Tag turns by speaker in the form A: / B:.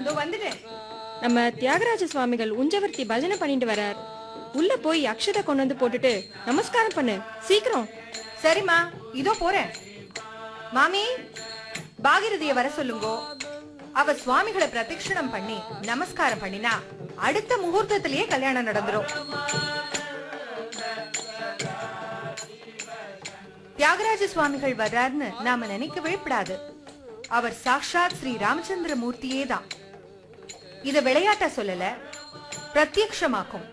A: இதோ வந்துட்டேன்
B: நம்ம தியாகராஜ சுவாமிகள் உஞ்சவர்த்தி பஜனை பண்ணிட்டு வரார் உள்ள போய் அக்ஷதை கொண்டு வந்து போட்டுட்டு நமஸ்காரம் பண்ணு சீக்கிரம்
A: சரிம்மா இதோ போறேன் மாமி பாகிரதிய வர சொல்லுங்கோ அவ சுவாமிகளை பிரதட்சிணம் பண்ணி நமஸ்காரம் பண்ணினா அடுத்த முகூர்த்தத்திலேயே கல்யாணம் நடந்துரும் தியாகராஜ சுவாமிகள் வர்றாருன்னு நாம நினைக்கவே விடாது அவர் சாக்ஷாத் ஸ்ரீ ராமச்சந்திர மூர்த்தியே தான் இத விளையாட்டா சொல்லல பிரத்யக்ஷமாக்கும்